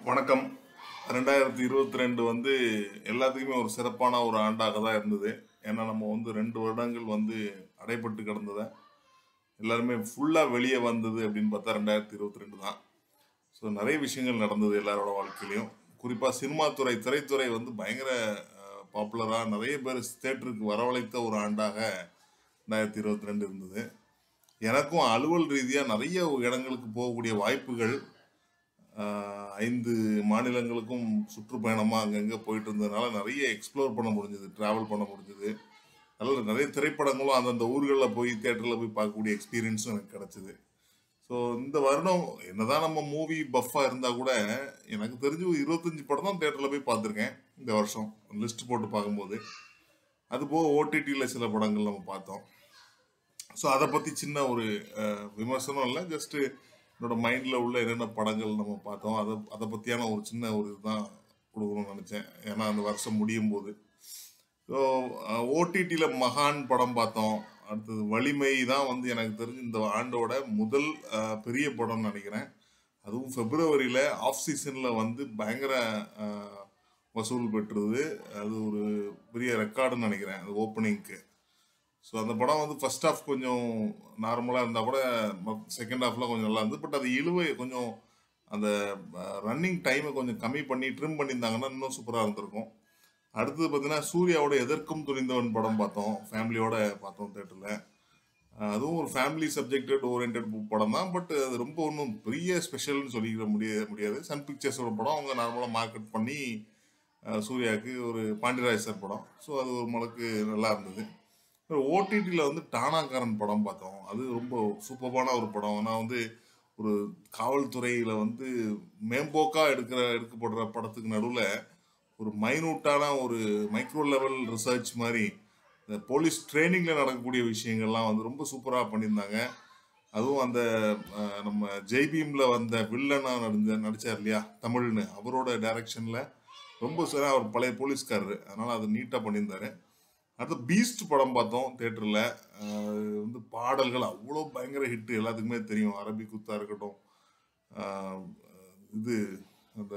வணக்கம் ரெண்டாயிரத்தி இருபத்தி ரெண்டு வந்து எல்லாத்துக்குமே ஒரு சிறப்பான ஒரு ஆண்டாக தான் இருந்தது ஏன்னா நம்ம வந்து ரெண்டு வருடங்கள் வந்து அடைபட்டு கிடந்ததை எல்லாருமே ஃபுல்லாக வெளியே வந்தது அப்படின்னு பார்த்தா ரெண்டாயிரத்தி இருபத்தி ரெண்டு தான் ஸோ நிறைய விஷயங்கள் நடந்தது எல்லாரோட வாழ்க்கையிலையும் குறிப்பாக சினிமா துறை திரைத்துறை வந்து பயங்கர பாப்புலராக நிறைய பேர் தேட்டருக்கு வரவழைத்த ஒரு ஆண்டாக ரெண்டாயிரத்தி இருபத்தி ரெண்டு இருந்தது எனக்கும் அலுவல் ரீதியாக நிறைய இடங்களுக்கு போகக்கூடிய வாய்ப்புகள் ஆஹ், ஐந்து மாநிலங்களுக்கும் சுற்றுப்பயணமாக அங்கங்கே போயிட்டு இருந்ததுனால நிறைய எக்ஸ்ப்ளோர் பண்ண முடிஞ்சது ட்ராவல் பண்ண முடிஞ்சது நல்ல நிறைய திரைப்படங்களும் அந்தந்த ஊர்களில் போய் தேட்டரில் போய் பார்க்கக்கூடிய எக்ஸ்பீரியன்ஸும் எனக்கு கிடச்சிது ஸோ இந்த வருடம் என்னதான் நம்ம மூவி பஃப்பாக இருந்தால் கூட எனக்கு தெரிஞ்சு ஒரு இருபத்தஞ்சி படம் தான் தேட்டரில் போய் பார்த்துருக்கேன் இந்த வருஷம் லிஸ்ட் போட்டு பார்க்கும்போது அது போக ஓடிடியில் சில படங்கள் நம்ம பார்த்தோம் ஸோ அதை பற்றி சின்ன ஒரு அஹ், விமர்சனம் இல்லை ஜஸ்ட்டு என்னோட மைண்டில் உள்ள என்னென்ன படங்கள் நம்ம பார்த்தோம் அதை அதை பற்றியான ஒரு சின்ன ஒரு இதுதான் கொடுக்கணும்னு நினச்சேன் ஏன்னா அந்த வருஷம் முடியும் போது ஸோ ஓடிடியில் மகான் படம் பார்த்தோம் அடுத்தது வலிமை தான் வந்து எனக்கு தெரிஞ்சு இந்த ஆண்டோட முதல் அஹ், பெரிய படம்னு நினைக்கிறேன் அதுவும் பிப்ரவரியில் ஆஃப் சீசனில் வந்து பயங்கர அஹ், வசூல் பெற்றது அது ஒரு பெரிய ரெக்கார்டுன்னு நினைக்கிறேன் அது ஓப்பனிங்க்கு ஸோ அந்த படம் வந்து ஃபர்ஸ்ட் ஹாஃப் கொஞ்சம் நார்மலாக இருந்தால் கூட செகண்ட் ஹாஃப்ல கொஞ்சம் நல்லா இருந்தது பட் அது இழுவை கொஞ்சம் அந்த ரன்னிங் டைமை கொஞ்சம் கம்மி பண்ணி ட்ரிம் பண்ணியிருந்தாங்கன்னா இன்னும் சூப்பராக இருந்திருக்கும் அடுத்தது பார்த்தீங்கன்னா சூர்யாவோட எதற்கும் துணிந்தவன் படம் பார்த்தோம் ஃபேமிலியோட பார்த்தோம் தேட்டரில் அதுவும் ஒரு ஃபேமிலி சப்ஜெக்டட் ஓரியன்ட் படம் தான் பட் அது ரொம்ப ஒன்றும் பெரிய ஸ்பெஷல்னு சொல்லிக்கிற முடிய முடியாது சன் பிக்சர்ஸோட படம் அவங்க நார்மலாக மார்க்கெட் பண்ணி அஹ், சூர்யாவுக்கு ஒரு பாண்டியராஜ் சார் படம் ஸோ அது ஒரு மலக்கு நல்லா இருந்தது ஓடிடியில் வந்து டானாக்காரன் படம் பார்த்தோம் அது ரொம்ப சூப்பரான ஒரு படம் நான் வந்து ஒரு காவல்துறையில் வந்து மேம்போக்காக எடுக்கிற எடுக்கப்படுற படத்துக்கு நடுவில் ஒரு மைனூட்டான ஒரு மைக்ரோ லெவல் ரிசர்ச் மாதிரி இந்த போலீஸ் ட்ரைனிங்கில் நடக்கக்கூடிய விஷயங்கள்லாம் வந்து ரொம்ப சூப்பராக பண்ணியிருந்தாங்க அதுவும் அந்த அஹ், நம்ம ஜெய்பீமில் வந்த வில்லனா நடிச்ச நடிச்சார் இல்லையா தமிழ்னு அவரோட டைரக்ஷனில் ரொம்ப சரியாக அவர் பழைய போலீஸ்காரரு அதனால் அது நீட்டாக பண்ணியிருந்தாரு அடுத்து பீஸ்ட் படம் பார்த்தோம் தேட்டரில் வந்து பாடல்கள் அவ்வளோ பயங்கர ஹிட் எல்லாத்துக்குமே தெரியும் அரபி குத்தா இருக்கட்டும் ஆஹ் இது அந்த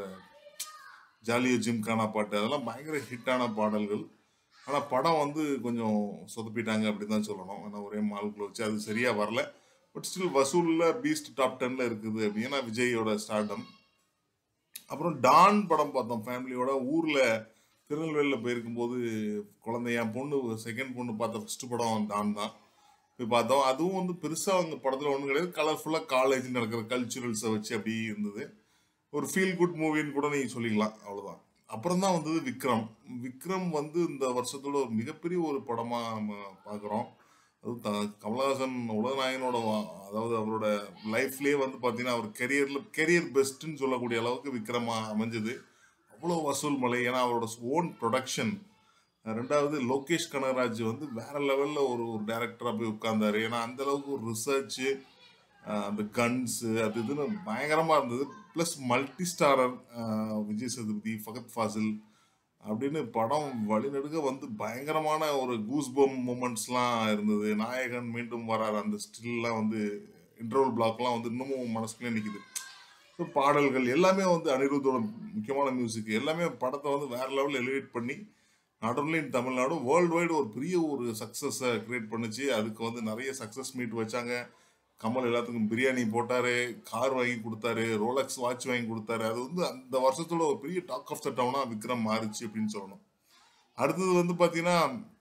ஜாலியோ ஜிம்கானா பாட்டு அதெல்லாம் பயங்கர ஹிட்டான பாடல்கள் ஆனால் படம் வந்து கொஞ்சம் சொதப்பிட்டாங்க அப்படின்னு தான் சொல்லணும் ஏன்னா ஒரே மால்குள்ள வச்சு அது சரியாக வரல பட் ஸ்டில் வசூலில் பீஸ்ட் டாப் டென்னில் இருக்குது அப்படின்னா விஜயோட ஸ்டார்டம் அப்புறம் டான் படம் பார்த்தோம் ஃபேமிலியோட ஊரில் திருநெல்வேலியில் போயிருக்கும்போது குழந்தை என் பொண்ணு செகண்ட் பொண்ணு பார்த்த ஃபர்ஸ்ட் படம் டான் தான் போய் பார்த்தோம் அதுவும் வந்து பெருசாக அவங்க படத்தில் ஒன்றும் கிடையாது கலர்ஃபுல்லாக காலேஜ் நடக்கிற கல்ச்சுரல்ஸை வச்சு அப்படி இருந்தது ஒரு ஃபீல் குட் மூவின்னு கூட நீங்கள் சொல்லிக்கலாம் அவ்வளோதான் அப்புறம் தான் வந்தது விக்ரம் விக்ரம் வந்து இந்த வருஷத்தோட ஒரு மிகப்பெரிய ஒரு படமாக நம்ம பார்க்குறோம் அதுவும் த- கமலஹாசன் உலகநாயகனோட வா- அதாவது அவரோட லைஃப்லேயே வந்து பார்த்தீங்கன்னா அவர் கெரியரில் கெரியர் பெஸ்ட்டுன்னு சொல்லக்கூடிய அளவுக்கு விக்ரமா அமைஞ்சது அவ்வளோ வசூல் மலை ஏன்னா அவரோட ஓன் ப்ரொடக்ஷன் ரெண்டாவது லோகேஷ் கனகராஜ் வந்து வேற லெவலில் ஒரு ஒரு டேரக்டராக போய் உட்கார்ந்தாரு ஏன்னா அந்த அளவுக்கு ஒரு ரிசர்ச்சு அந்த கன்ஸு அது இதுன்னு பயங்கரமாக இருந்தது plus multi starrer Vijay Sethupathi Fahadh Faasil அப்படின்னு படம் வழிநெடுக வந்து பயங்கரமான ஒரு கூஸ்பம் மூமெண்ட்ஸ்லாம் இருந்தது நாயகன் மீண்டும் வரார் அந்த ஸ்டில்லாம் வந்து இன்டர்வல் பிளாக்லாம் வந்து இன்னமும் மனசுக்குள்ளே நிற்குது ஸோ பாடல்கள் எல்லாமே வந்து அனிருத்தோட முக்கியமான மியூசிக் எல்லாமே படத்தை வந்து வேற லெவலில் எலிவேட் பண்ணி not only in Tamil Nadu worldwide ஒரு பெரிய ஒரு சக்ஸஸை கிரியேட் பண்ணுச்சு அதுக்கு வந்து நிறைய சக்ஸஸ் மீட் வச்சாங்க கமல் எல்லாத்துக்கும் பிரியாணி போட்டாரு கார் வாங்கி கொடுத்தாரு ரோலக்ஸ் வாட்ச் வாங்கி கொடுத்தாரு அது வந்து அந்த வருஷத்தோட ஒரு பெரிய டாக் ஆஃப் த டவுனா விக்ரம் மாறுச்சு அப்படின்னு சொல்லணும் அடுத்தது வந்து பார்த்தீங்கன்னா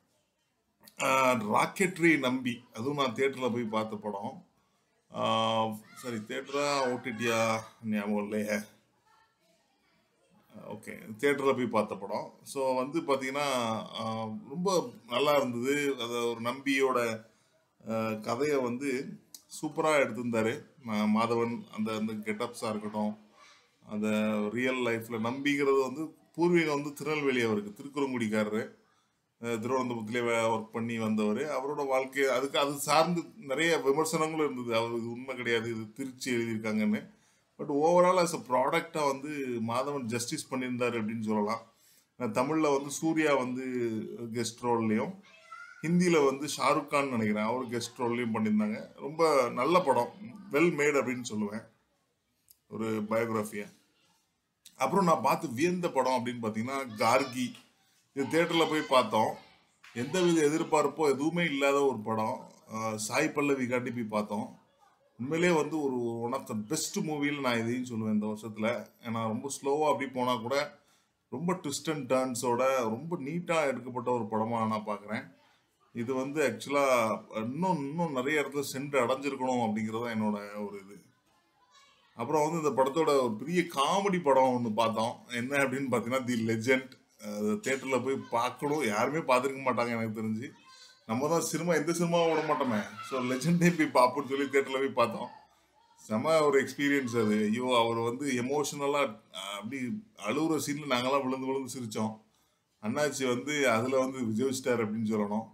ராக்கெட்ரி நம்பி அதுவும் நான் தேட்டரில் போய் பார்த்த படம் ஆஹ் சரி தேட்டரா ஓடிடியா ஞாபகம் இல்லையே ஓகே தேட்டரில் போய் பார்த்த படம் ஸோ வந்து பார்த்தீங்கன்னா ஆஹ் ரொம்ப நல்லா இருந்தது அதை ஒரு நம்பியோட ஆஹ் கதையை வந்து சூப்பராக எடுத்திருந்தாரு ம- மாதவன் அந்த அந்த கெட்டப்ஸாக இருக்கட்டும் அந்த ரியல் லைஃப்பில் நம்பிங்கிறது வந்து பூர்வீகம் வந்து திருநெல்வேலி அவருக்கு திருக்குறங்குடிக்காரரு அஹ் திருவனந்தபுரத்திலே ஒர்க் பண்ணி வந்தவர் அவரோட வாழ்க்கை அதுக்கு அது சார்ந்து நிறைய விமர்சனங்களும் இருந்தது அவர் இது உண்மை கிடையாது இது திருச்சி எழுதியிருக்காங்கன்னு பட் ஓவரால் அஸ் அ ப்ராடக்டாக வந்து மாதவன் ஜஸ்டிஸ் பண்ணியிருந்தார் அப்படின்னு சொல்லலாம் தமிழில் வந்து சூர்யா வந்து கெஸ்ட் ரோல்லையும் ஹிந்தியில் வந்து ஷாருக் கான் நினைக்கிறேன் அவர் கெஸ்ட் ரோல்லையும் பண்ணியிருந்தாங்க ரொம்ப நல்ல படம் வெல் மேட் அப்படின்னு சொல்லுவேன் ஒரு பயோகிராஃபியை அப்புறம் நான் பார்த்து வியந்த படம் அப்படின்னு பார்த்தீங்கன்னா கார்கி இது தேட்டரில் போய் பார்த்தோம் எந்தவித எதிர்பார்ப்போ எதுவுமே இல்லாத ஒரு படம் அஹ் சாய் பல்லவி காட்டி போய் பார்த்தோம் உண்மையிலே வந்து ஒரு ஒன் ஆஃப் த பெஸ்ட் மூவியில் நான் இதையும் சொல்லுவேன் இந்த வருஷத்தில் ஏன்னா ரொம்ப ஸ்லோவாக அப்படி போனால் கூட ரொம்ப ட்விஸ்ட் அண்ட் டர்ன்ஸோட ரொம்ப நீட்டாக எடுக்கப்பட்ட ஒரு படமாக நான் பார்க்குறேன் இது வந்து ஆக்சுவலாக இன்னும் இன்னும் நிறைய இடத்துல சென்று அடைஞ்சிருக்கணும் அப்படிங்கிறது தான் என்னோட ஒரு இது அப்புறம் வந்து இந்த படத்தோட ஒரு பெரிய காமெடி படம் ஒன்று பார்த்தோம் என்ன அப்படின்னு பார்த்தீங்கன்னா தி லெஜெண்ட் தேட்டரில் போய் பார்க்கணும் யாருமே பார்த்துருக்க மாட்டாங்க எனக்கு தெரிஞ்சு நம்ம தான் சினிமா எந்த சினிமாவும் விட மாட்டோமே ஸோ லெஜெண்டே போய் பார்ப்போம்னு சொல்லி தேட்டரில் போய் பார்த்தோம் செம ஒரு எக்ஸ்பீரியன்ஸ் அது ஐயோ அவர் வந்து எமோஷனலாக அப்படி அழுகுற சீனில் நாங்களாம் விழுந்து விழுந்து சிரித்தோம் அண்ணாச்சி வந்து அதில் வந்து விஜய் ஸ்டார் அப்படின்னு சொல்லணும்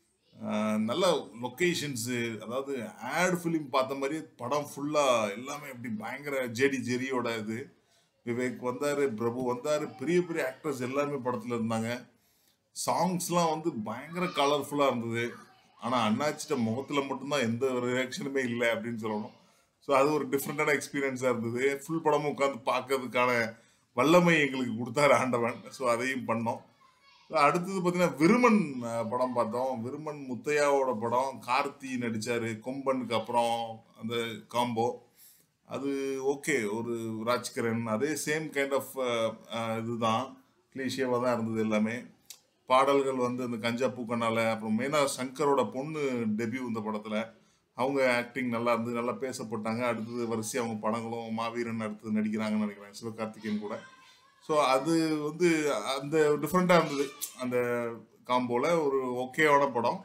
ஆஹ் நல்ல லொக்கேஷன்ஸு அதாவது ஆட் ஃபிலிம் பார்த்த மாதிரி படம் ஃபுல்லாக எல்லாமே இப்படி பயங்கர ஜேடி ஜெரியோட இது விவேக் வந்தார் பிரபு வந்தார் பெரிய பெரிய ஆக்டர்ஸ் எல்லாருமே படத்தில் இருந்தாங்க சாங்ஸ்லாம் வந்து பயங்கர கலர்ஃபுல்லாக இருந்தது ஆனால் அண்ணாச்சிட்ட முகத்தில் மட்டும்தான் எந்த ஒரு ரியாக்ஷனுமே இல்லை அப்படின்னு சொல்லணும் ஸோ அது ஒரு டிஃப்ரெண்ட்டான எக்ஸ்பீரியன்ஸாக இருந்தது ஃபுல் படமும் உட்காந்து பார்க்கறதுக்கான வல்லமை எங்களுக்கு கொடுத்தாரு ஆண்டவன் ஸோ அதையும் பண்ணோம் So அடுத்தது பார்த்தீங்கன்னா விருமன் அஹ், படம் பார்த்தோம் விருமன் முத்தையாவோட படம் கார்த்தி நடிச்சாரு கொம்பனுக்கு அப்புறம் அந்த காம்போ அது ஓகே ஒரு ராஜ்கிரண் அதே சேம் கைண்ட் ஆஃப் இதுதான் கிளீஷியவாக தான் இருந்தது எல்லாமே பாடல்கள் வந்து இந்த கஞ்சா பூக்கனால அப்புறம் மெயினாக சங்கரோட பொண்ணு டெபியூ இந்த படத்தில் அவங்க ஆக்டிங் நல்லா இருந்து நல்லா பேசப்பட்டாங்க அடுத்தது வரிசை அவங்க படங்களும் மாவீரன் அடுத்தது நடிக்கிறாங்கன்னு நினைக்கிறேன் சிவகார்த்திகேயன் கூட ஸோ அது வந்து அந்த டிஃப்ரெண்ட்டாக இருந்தது அந்த காம்போல ஒரு ஓகேவான படம்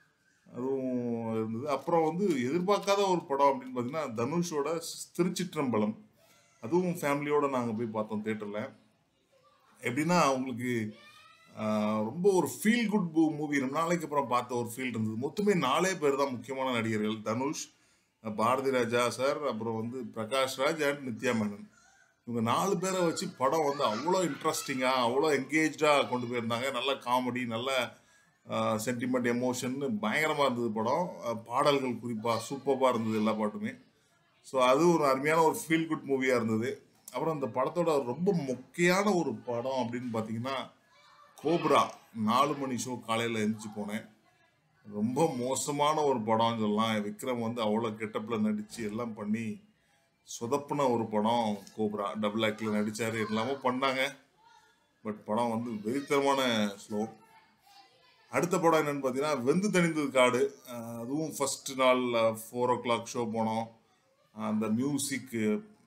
அதுவும் இருந்தது அப்புறம் வந்து எதிர்பார்க்காத ஒரு படம் அப்படின்னு பார்த்தீங்கன்னா தனுஷோட திருச்சிற்றம்பலம் அதுவும் ஃபேமிலியோட நாங்கள் போய் பார்த்தோம் தேட்டரில் எப்படின்னா அவங்களுக்கு ஆஹ், ரொம்ப ஒரு ஃபீல் குட் மூவி ரொம்ப நாளைக்கு அப்புறம் பார்த்த ஒரு ஃபீல் இருந்தது மொத்தமே நாலே பேர் தான் முக்கியமான நடிகர்கள் தனுஷ் பாரதி ராஜா சார் அப்புறம் வந்து பிரகாஷ் ராஜ் அண்ட் நித்யா மேனன் இவங்க நாலு பேரை வச்சு படம் வந்து அவ்வளோ இன்ட்ரெஸ்டிங்காக அவ்வளோ என்கேஜாக கொண்டு போயிருந்தாங்க நல்ல காமெடி நல்ல சென்டிமெண்ட் எமோஷன் பயங்கரமாக இருந்தது படம் அஹ், பாடல்கள் குறிப்பாக சூப்பராக இருந்தது எல்லா பாட்டுமே ஸோ அது ஒரு அருமையான ஒரு ஃபீல் குட் மூவியாக இருந்தது அப்புறம் இந்த படத்தோட ரொம்ப முக்கியமான ஒரு படம் அப்படின்னு பார்த்தீங்கன்னா கோப்ரா நாலு மணி ஷோ காலையில் எழுந்திரிச்சு போனேன் ரொம்ப மோசமான ஒரு படம்னு சொல்லலாம் விக்ரம் வந்து அவ்வளோ கெட்டப்பில் நடித்து எல்லாம் பண்ணி சொதப்புன ஒரு படம் கோப்ரா டபுள் ஆக்டில் நடித்தார் எல்லாமே பண்ணாங்க பட் படம் வந்து வெறித்தனமான ஸ்லோ அடுத்த படம் என்னன்னு பார்த்தீங்கன்னா வெந்து தணிந்தது காடு அஹ் அதுவும் ஃபர்ஸ்ட் நாள் ஃபோர் ஓ கிளாக் ஷோ போனோம் அந்த மியூசிக்கு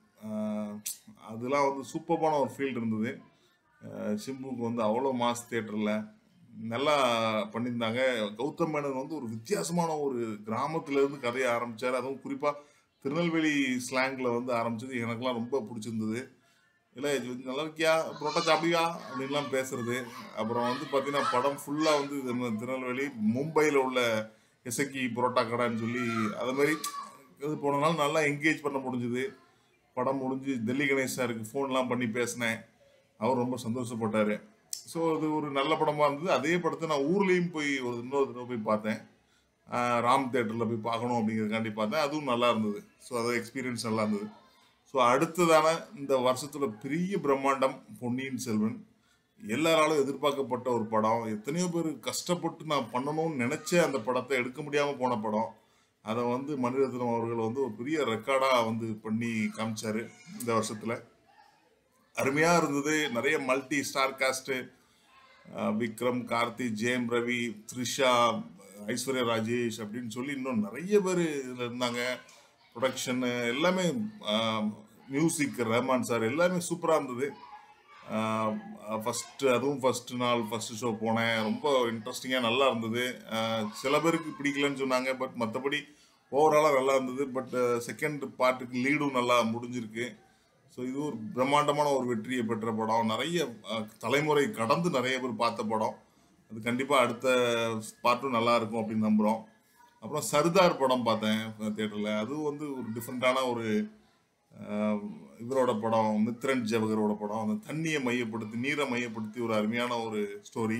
அதெல்லாம் வந்து சூப்பரான ஒரு ஃபீல்டு இருந்தது அஹ் சிம்புக்கு வந்து அவ்வளோ மாஸ் தேட்டரில் நல்லா பண்ணியிருந்தாங்க கௌதம் மேனன் வந்து ஒரு வித்தியாசமான ஒரு கிராமத்துல இருந்து கதையை ஆரம்பிச்சார் அதுவும் குறிப்பாக திருநெல்வேலி ஸ்லாங்கில் வந்து ஆரம்பிச்சது எனக்கெல்லாம் ரொம்ப பிடிச்சிருந்தது இல்லை இது நல்லா இருக்கியா புரோட்டா சாப்பிடுவியா அப்படின்லாம் பேசுறது அப்புறம் வந்து பார்த்தீங்கன்னா படம் ஃபுல்லாக வந்து இது நம்ம திருநெல்வேலி மும்பையில் உள்ள எசக்கி புரோட்டா கடைன்னு சொல்லி அது மாதிரி இது போனனால நல்லா என்கேஜ் பண்ண முடிஞ்சுது படம் முடிஞ்சு டெல்லி கணேஷ் சாருக்கு ஃபோன்லாம் பண்ணி பேசினேன் அவர் ரொம்ப சந்தோஷப்பட்டார் ஸோ இது ஒரு நல்ல படமாக இருந்தது அதே படத்தை நான் ஊர்லேயும் போய் ஒரு இன்னொரு தடவை போய் பார்த்தேன் ஆஹ் ராம் தேட்டரில் போய் பார்க்கணும் அப்படிங்கிறதுக்காண்டி பார்த்தேன் அதுவும் நல்லா இருந்தது ஸோ அது எக்ஸ்பீரியன்ஸ் நல்லா இருந்தது ஸோ அடுத்ததான இந்த வருஷத்துல பெரிய பிரம்மாண்டம் பொன்னியின் செல்வன் எல்லாராலும் எதிர்பார்க்கப்பட்ட ஒரு படம் எத்தனையோ பேர் கஷ்டப்பட்டு நான் பண்ணணும்னு நினைச்ச அந்த படத்தை எடுக்க முடியாம போன படம் அதை வந்து மணிரத்னம் அவர்கள் வந்து ஒரு பெரிய ரெக்கார்டா வந்து பண்ணி காமிச்சாரு இந்த வருஷத்துல அருமையா இருந்தது நிறைய multi star cast Vikram Karthi Jayam Ravi Trisha Aishwarya Rajesh அப்படின்னு சொல்லி இன்னும் நிறைய பேர் இதில் இருந்தாங்க ப்ரொடக்ஷன் எல்லாமே மியூசிக் ரஹ்மான் சார் எல்லாமே சூப்பராக இருந்தது ஃபஸ்ட்டு அதுவும் ஃபஸ்ட்டு நாள் ஃபஸ்ட்டு ஷோ போனேன் ரொம்ப இன்ட்ரெஸ்டிங்காக நல்லா இருந்தது ஆஹ் சில பேருக்கு பிடிக்கலன்னு சொன்னாங்க பட் மற்றபடி ஓவராலாக நல்லா இருந்தது பட் செகண்ட் பார்ட்டுக்கு லீடும் நல்லா முடிஞ்சிருக்கு ஸோ இது ஒரு பிரம்மாண்டமான ஒரு வெற்றியை பெற்ற படம் நிறைய ஆஹ் தலைமுறை கடந்து நிறைய பேர் பார்த்த படம் அது கண்டிப்பாக அடுத்த பார்ட்டும் நல்லா இருக்கும் அப்படின்னு நம்புகிறோம் அப்புறம் சர்தார் படம் பார்த்தேன் தேட்டரில் அதுவும் வந்து ஒரு டிஃப்ரெண்ட்டான ஒரு ஆஹ் இவரோட படம் மித்ரன் ஜவகரோட படம் அந்த தண்ணியை மையப்படுத்தி நீரை மையப்படுத்தி ஒரு அருமையான ஒரு ஸ்டோரி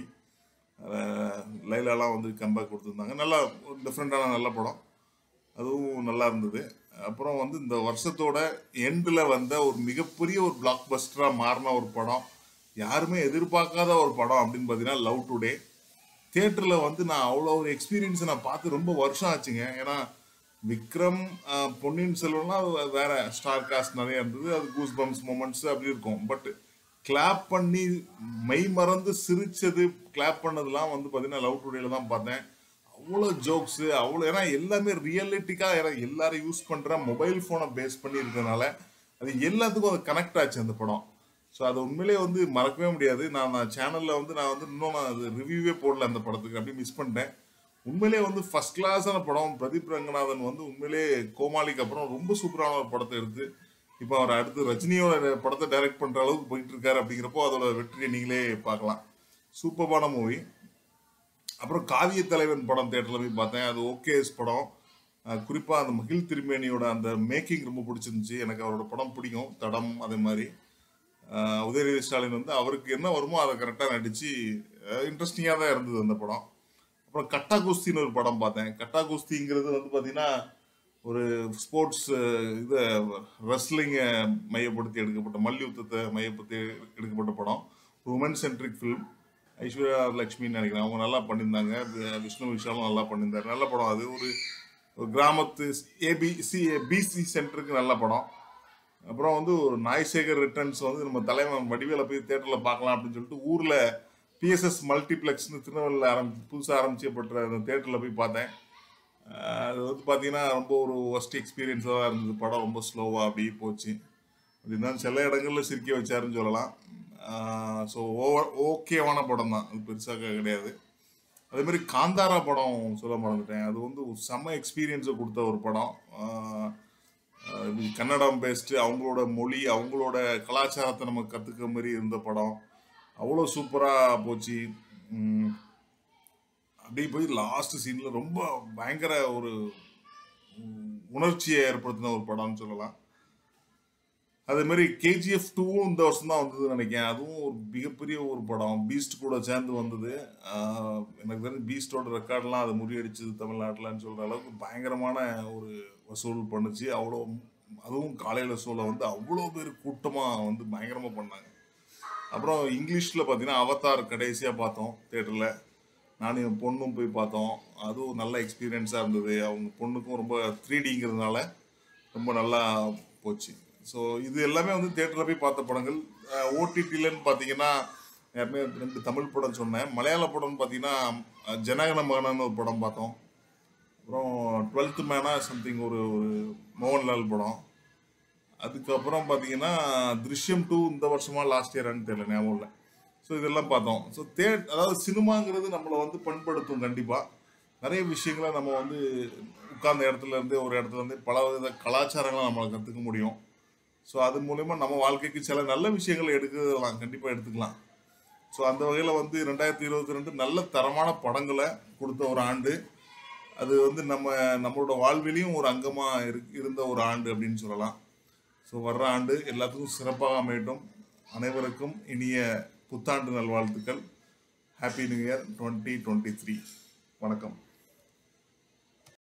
லைலாலாம் வந்து கம்பேக் கொடுத்துருந்தாங்க நல்லா ஒரு டிஃப்ரெண்ட்டான நல்ல படம் அதுவும் நல்லா இருந்தது அப்புறம் வந்து இந்த வருஷத்தோட எண்டில் வந்த ஒரு மிகப்பெரிய ஒரு பிளாக் பஸ்டராக மாறின ஒரு படம் யாருமே எதிர்பார்க்காத ஒரு படம் அப்படின்னு பார்த்தீங்கன்னா லவ் டுடே தியேட்டரில் வந்து நான் அவ்வளோ ஒரு எக்ஸ்பீரியன்ஸை நான் பார்த்து ரொம்ப வருஷம் ஆச்சுங்க ஏன்னா விக்ரம் அஹ், பொன்னியின் செல்வன்லாம் அது வேற ஸ்டார் காஸ்ட் நிறைய இருந்தது அது கூஸ் பம்ஸ் மூமெண்ட்ஸ் அப்படி இருக்கும் பட் கிளாப் பண்ணி மெய் மறந்து சிரிச்சது கிளாப் பண்ணதெல்லாம் வந்து பார்த்தீங்கன்னா லவ் டுடேல தான் பார்த்தேன் அவ்வளோ ஜோக்ஸு அவ்வளோ ஏன்னா எல்லாமே ரியலிட்டிக்காக ஏன்னா எல்லாரும் யூஸ் பண்ணுற மொபைல் ஃபோனை பேஸ் பண்ணி இருக்கிறதுனால அது எல்லாத்துக்கும் அது கனெக்ட் ஆச்சு அந்த படம் ஸோ அது உண்மையிலேயே வந்து மறக்கவே முடியாது நான் நான் சேனலில் வந்து நான் வந்து இன்னும் நான் அது ரிவ்யூவே போடல அந்த படத்துக்கு அப்படியே மிஸ் பண்ணிட்டேன் உண்மையிலேயே வந்து ஃபர்ஸ்ட் கிளாஸான படம் பிரதீப் ரங்கநாதன் வந்து உண்மையிலேயே கோமாளிக்கு அப்புறம் ரொம்ப சூப்பரான ஒரு படத்தை எடுத்து இப்போ அவர் அடுத்து ரஜினியோட படத்தை டைரக்ட் பண்ணுற அளவுக்கு போயிட்டு இருக்காரு அப்படிங்கிறப்போ அதோட வெற்றியை நீங்களே பார்க்கலாம் சூப்பரான மூவி அப்புறம் காவிய தலைவன் படம் தேட்டரில் போய் பார்த்தேன் அது ஓகேஎஸ் படம் அஹ் குறிப்பா அந்த மகிழ் திருமேனியோட அந்த மேக்கிங் ரொம்ப பிடிச்சிருந்துச்சு எனக்கு அவரோட படம் பிடிக்கும் தடம் அதே மாதிரி அஹ் உதயநிதி ஸ்டாலின் வந்து அவருக்கு என்ன வருமோ அதை கரெக்டாக நடிச்சு இன்ட்ரெஸ்டிங்காக தான் இருந்தது அந்த படம் அப்புறம் கட்டா குஸ்தின்னு ஒரு படம் பார்த்தேன் கட்டா குஸ்திங்கிறது வந்து பார்த்தீங்கன்னா ஒரு ஸ்போர்ட்ஸ் இது ரெஸ்லிங்கை மையப்படுத்தி எடுக்கப்பட்ட மல்யுத்தத்தை மையப்படுத்தி எடுக்கப்பட்ட படம் உமன் சென்ட்ரிக் ஃபிலிம் ஐஸ்வர்யா லக்ஷ்மின்னு நினைக்கிறேன் அவங்க நல்லா பண்ணியிருந்தாங்க வி- விஷ்ணு விஷாலும் நல்லா பண்ணியிருந்தாரு நல்ல படம் அது ஒரு ஒரு கிராமத்து ஏபிசி பிசி சென்டருக்கு நல்ல படம் அப்புறம் வந்து ஒரு நாய்சேகர் ரிட்டர்ன்ஸ் வந்து நம்ம தலைவன் வடிவேல போய் தேட்டரில் பார்க்கலாம் அப்படின்னு சொல்லிட்டு ஊரில் பிஎஸ்எஸ் மல்டிப்ளெக்ஸ்னு திருநெல்வேலியில் ஆரம்பி புதுசாக ஆரம்பிச்சப்பட்ட அந்த தேட்டரில் போய் பார்த்தேன் ஆஹ் அது வந்து பார்த்தீங்கன்னா ரொம்ப ஒரு ஒஸ்ட் எக்ஸ்பீரியன்ஸாக தான் இருந்தது படம் ரொம்ப ஸ்லோவாக அப்படியே போச்சு அப்படின்னா சில இடங்கள்ல சிரிக்க வச்சாருன்னு சொல்லலாம் ஸோ ஓவர் ஓகேவான படம் தான் அது பெருசாக கிடையாது அதே மாதிரி காந்தாரா படம் சொல்ல மறந்துட்டேன் அது வந்து ஒரு செம்ம எக்ஸ்பீரியன்ஸை கொடுத்த ஒரு படம் ஆஹ் ஆஹ் இது கன்னடம் பேஸ்டு அவங்களோட மொழி அவங்களோட கலாச்சாரத்தை நம்ம கற்றுக்க மாதிரி இருந்த படம் அவ்வளோ சூப்பராக போச்சு உம் அப்படியே போய் லாஸ்ட் சீனில் ரொம்ப பயங்கர ஒரு உம், உணர்ச்சியை ஏற்படுத்தின ஒரு படம்னு சொல்லலாம் அதே மாதிரி கேஜிஎஃப் டூவும் இந்த வருஷம் தான் வந்ததுன்னு நினைக்கிறேன் அதுவும் ஒரு மிகப்பெரிய ஒரு படம் பீஸ்ட் கூட சேர்ந்து வந்தது ஆஹ் எனக்கு தெரிஞ்சு பீஸ்டோட ரெக்கார்ட்லாம் அது முறியடிச்சது தமிழ்நாட்டில்னு சொல்கிற அளவுக்கு பயங்கரமான ஒரு வசூல் பண்ணுச்சு அவ்வளோ அதுவும் காலையில் ஷோவில் வந்து அவ்வளோ பேர் கூட்டமாக வந்து பயங்கரமாக பண்ணாங்க அப்புறம் இங்கிலீஷில் பார்த்தீங்கன்னா அவதார் கடைசியாக பார்த்தோம் தேட்டரில் நானும் என் பொண்ணும் போய் பார்த்தோம் அதுவும் நல்ல எக்ஸ்பீரியன்ஸாக இருந்தது அவங்க பொண்ணுக்கும் ரொம்ப த்ரீ டிங்கிறதுனால ரொம்ப நல்லா போச்சு ஸோ இது எல்லாமே வந்து தேட்டரில் போய் பார்த்த படங்கள் ஓடிடிலன்னு பார்த்தீங்கன்னா ஏற்கனவே ரெண்டு தமிழ் படம் சொன்னேன் மலையாள படம்னு பார்த்தீங்கன்னா அஹ், ஜனகன மகனன்னு ஒரு படம் பார்த்தோம் அப்புறம் டுவெல்த்து மேனா சம்திங் ஒரு ஒரு மோகன்லால் படம் அதுக்கப்புறம் பார்த்தீங்கன்னா திருஷ்யம் டூ இந்த வருஷமா லாஸ்ட் இயரான்னு தெரியல ஞாபகம் இல்லை ஸோ இதெல்லாம் பார்த்தோம் ஸோ தே அதாவது சினிமாங்கிறது நம்மளை வந்து பண்படுத்தும் கண்டிப்பாக நிறைய விஷயங்களை நம்ம வந்து உட்கார்ந்த இடத்துல இருந்து ஒரு இடத்துல இருந்து பல வித கலாச்சாரங்களை நம்மளை கற்றுக்க முடியும் ஸோ அது மூலயமா நம்ம வாழ்க்கைக்கு சில நல்ல விஷயங்களை எடுக்கலாம் கண்டிப்பாக எடுத்துக்கலாம் ஸோ அந்த வகையில் வந்து ரெண்டாயிரத்தி இருபத்தி ரெண்டு நல்ல தரமான படங்களை கொடுத்த ஒரு ஆண்டு அது வந்து நம்ம நம்மளோட வாழ்விலையும் ஒரு அங்கமாக இரு இருந்த ஒரு ஆண்டு அப்படின்னு சொல்லலாம் ஸோ வர்ற ஆண்டு எல்லாத்துக்கும் சிறப்பாக அமையட்டும் அனைவருக்கும் இனிய புத்தாண்டு நல்வாழ்த்துக்கள் happy new year twenty twenty three வணக்கம்